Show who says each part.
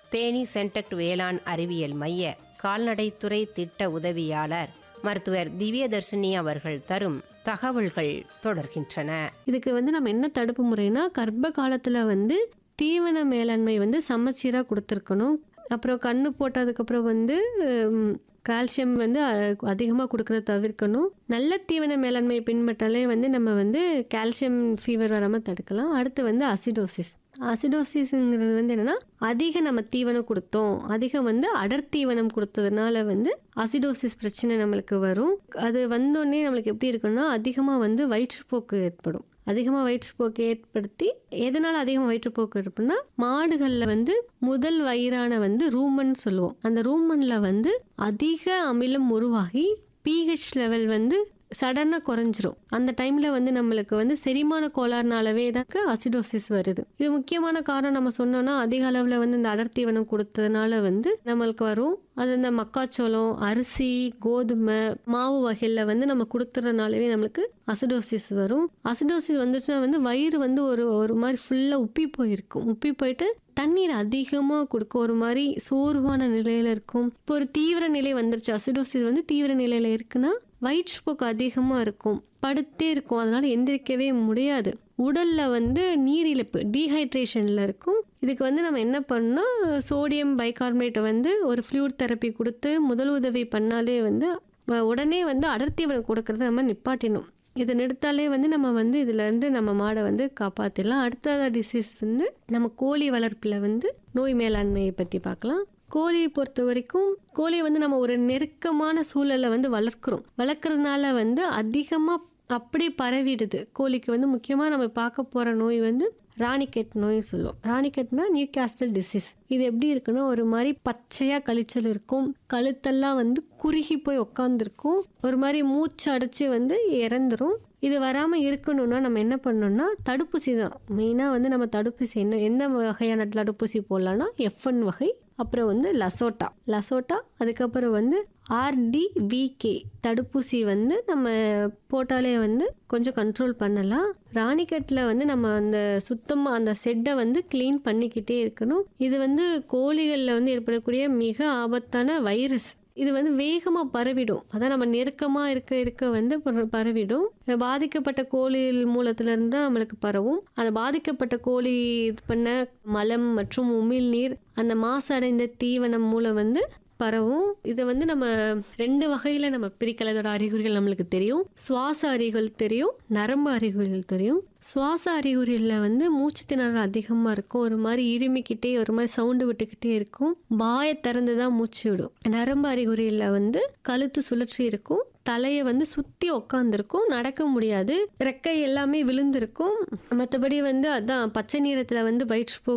Speaker 1: தேனி சென்டெக்ட் வேளாண் அறிவியல் மைய கால்நடைத்துறை திட்ட உதவியாளர் மருத்துவர் திவ்யதர்ஷினி அவர்கள் தரும் தகவல்கள் தொடர்கின்றன
Speaker 2: இதுக்கு வந்து நம்ம என்ன தடுப்பு முறைனா கர்ப்ப காலத்தில் வந்து தீவன மேலாண்மை வந்து சமச்சீராக கொடுத்துருக்கணும் அப்புறம் கண்ணு போட்டதுக்கப்புறம் வந்து ம், கால்சியம் வந்து அதிகமாக கொடுக்கறத தவிர்க்கணும் நல்ல தீவன மேலாண்மையை பின்பற்றாலே வந்து நம்ம வந்து கால்சியம் ஃபீவர் வராமல் தடுக்கலாம் அடுத்து வந்து அசிடோசிஸ் அசிடோசிஸ்ங்கிறது வந்து என்னன்னா அதிக நம்ம தீவனம் கொடுத்தோம் அதிகம் வந்து அடர் தீவனம் கொடுத்ததுனால வந்து அசிடோசிஸ் பிரச்சனை நம்மளுக்கு வரும் அது வந்தோடனே நம்மளுக்கு எப்படி இருக்குன்னா அதிகமாக வந்து வயிற்றுப்போக்கு ஏற்படும் அதிகமாக வயிற்றுப்போக்கு ஏற்படுத்தி எதனால் அதிகமாக வயிற்றுப்போக்கு ஏற்படும்னா மாடுகளில் வந்து முதல் வயிறான வந்து ரூமன் சொல்லுவோம் அந்த ரூமனில் வந்து அதிக அமிலம் உருவாகி பிஹெச் லெவல் வந்து சடனாக குறைஞ்சிரும் அந்த டைமில் வந்து நம்மளுக்கு வந்து செரிமான கோளாறுனாலவே தான் அசிடோசிஸ் வருது இது முக்கியமான காரணம் நம்ம சொன்னோம்னா அதிக அளவில் வந்து இந்த அடர்த்தீவனம் கொடுத்ததுனால வந்து நம்மளுக்கு வரும் அது இந்த மக்காச்சோளம் அரிசி கோதுமை மாவு வகையில் வந்து நம்ம கொடுத்துறதுனாலவே நம்மளுக்கு அசிடோசிஸ் வரும் அசிடோசிஸ் வந்துச்சுன்னா வந்து வயிறு வந்து ஒரு ஒரு மாதிரி ஃபுல்லாக உப்பி போயிருக்கும் உப்பி போயிட்டு தண்ணீர் அதிகமாக கொடுக்க ஒரு மாதிரி சோர்வான நிலையில் இருக்கும் இப்போ ஒரு தீவிர நிலை வந்துருச்சு அசிடோசிஸ் வந்து தீவிர நிலையில் இருக்குன்னா வயிற்றுப்போக்கு அதிகமாக இருக்கும் படுத்தே இருக்கும் அதனால எந்திரிக்கவே முடியாது உடல்ல வந்து நீர் இழப்பு டீஹைட்ரேஷனில் இருக்கும் இதுக்கு வந்து நம்ம என்ன பண்ணோம் சோடியம் பைகார்பனேட்டை வந்து ஒரு ஃப்ளூட் தெரப்பி கொடுத்து முதல் உதவி பண்ணாலே வந்து வ- உடனே வந்து அடர்த்தீவனம் கொடுக்கறத நம்ம நிப்பாட்டிடணும் இதை நிறுத்தாலே வந்து நம்ம வந்து இதுலேருந்து நம்ம மாடை வந்து காப்பாற்றிடலாம் அடுத்த டிசீஸ் வந்து நம்ம கோழி வளர்ப்பில் வந்து நோய் மேலாண்மையை பற்றி பார்க்கலாம் கோழியை பொறுத்த வரைக்கும் கோழியை வந்து நம்ம ஒரு நெருக்கமான சூழலை வந்து வளர்க்குறோம் வளர்க்குறதுனால வந்து அதிகமாக அப்படியே பரவிடுது கோழிக்கு வந்து முக்கியமாக நம்ம பார்க்க போகிற நோய் வந்து ராணிக்கெட் நோய் சொல்லுவோம் ராணிக்கெட்னா நியூ கேஸ்டல் டிசீஸ் இது எப்படி இருக்குன்னா ஒரு மாதிரி பச்சையாக கழிச்சல் இருக்கும் கழுத்தெல்லாம் வந்து குறுகி போய் உக்காந்துருக்கும் ஒரு மாதிரி மூச்சு அடைச்சி வந்து இறந்துரும் இது வராமல் இருக்கணும்னா நம்ம என்ன பண்ணணும்னா தடுப்பூசி தான் மெயினாக வந்து நம்ம தடுப்பூசி என்ன எந்த வகையான தடுப்பூசி போடலாம்னா எஃப்என் வகை அப்புறம் வந்து லசோட்டா லசோட்டா அதுக்கப்புறம் வந்து ஆர்டிவிகே தடுப்பூசி வந்து நம்ம போட்டாலே வந்து கொஞ்சம் கண்ட்ரோல் பண்ணலாம் ராணிக்கட்டில் வந்து நம்ம அந்த சுத்தமாக அந்த செட்டை வந்து க்ளீன் பண்ணிக்கிட்டே இருக்கணும் இது வந்து கோழிகளில் வந்து ஏற்படக்கூடிய மிக ஆபத்தான வைரஸ் இது வந்து வேகமாக பரவிடும் அதான் நம்ம நெருக்கமாக இருக்க இருக்க வந்து பர- பரவிடும் பாதிக்கப்பட்ட கோழி மூலத்திலிருந்து தான் நம்மளுக்கு பரவும் அந்த பாதிக்கப்பட்ட கோழி இது பண்ண மலம் மற்றும் உமிழ்நீர் அந்த மாசடைந்த தீவனம் மூலம் வந்து பரவும் இதை வந்து நம்ம ரெண்டு வகையில் நம்ம பிரிக்கலாம் இதோட அறிகுறிகள் நம்மளுக்கு தெரியும் சுவாச அறிகுறிகள் தெரியும் நரம்பு அறிகுறிகள் தெரியும் சுவாச அறிகுறிகளில் வந்து மூச்சு திணறல் அதிகமாக இருக்கும் ஒரு மாதிரி இருமிக்கிட்டே ஒரு மாதிரி சவுண்டு விட்டுக்கிட்டே இருக்கும் வாயை திறந்து தான் மூச்சு விடும் நரம்பு அறிகுறியில் வந்து கழுத்து சுழற்சி இருக்கும் தலையை வந்து சுற்றி உக்காந்துருக்கும் நடக்க முடியாது ரெக்கை எல்லாமே விழுந்திருக்கும் மற்றபடி வந்து அதான் பச்சை நிறத்தில் வந்து வயிற்றுப்போக்கு